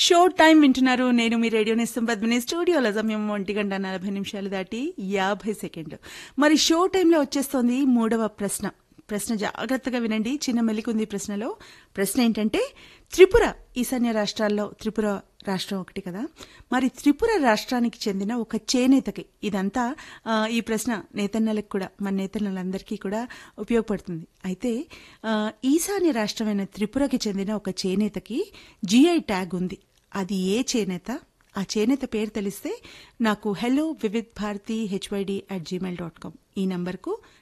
show time వింటున్నారు నేను మీ radio నిస్తం Padmini స్టూడియోలో సమయం ఒంటి గంట నలభై నిమిషాలు దాటి యాభై సెకండ్లు మరి షో టైంలో వచ్చేస్తోంది మూడవ ప్రశ్న ప్రశ్న జాగ్రత్తగా వినండి చిన్న మెలికుంది ప్రశ్నలో ప్రశ్న ఏంటంటే త్రిపుర ఈశాన్య రాష్ట్రాల్లో త్రిపుర రాష్ట్రం ఒకటి కదా మరి త్రిపుర రాష్ట్రానికి చెందిన ఒక చేనేతకి ఇదంతా ఆ, ఈ ప్రశ్న నేతన్నలకు కూడా మన నేతన్నలందరికీ కూడా ఉపయోగపడుతుంది అయితే ఆ, ఈశాన్య రాష్ట్రమైన త్రిపురకి చెందిన ఒక చేనేతకి జిఐ ట్యాగ్ ఉంది అది ఏ చేనేత ఆ చేనేత పేరు తెలిస్తే నాకు hello Vividh Bharati H Y D at Gmail dot com ఈ నంబర్కు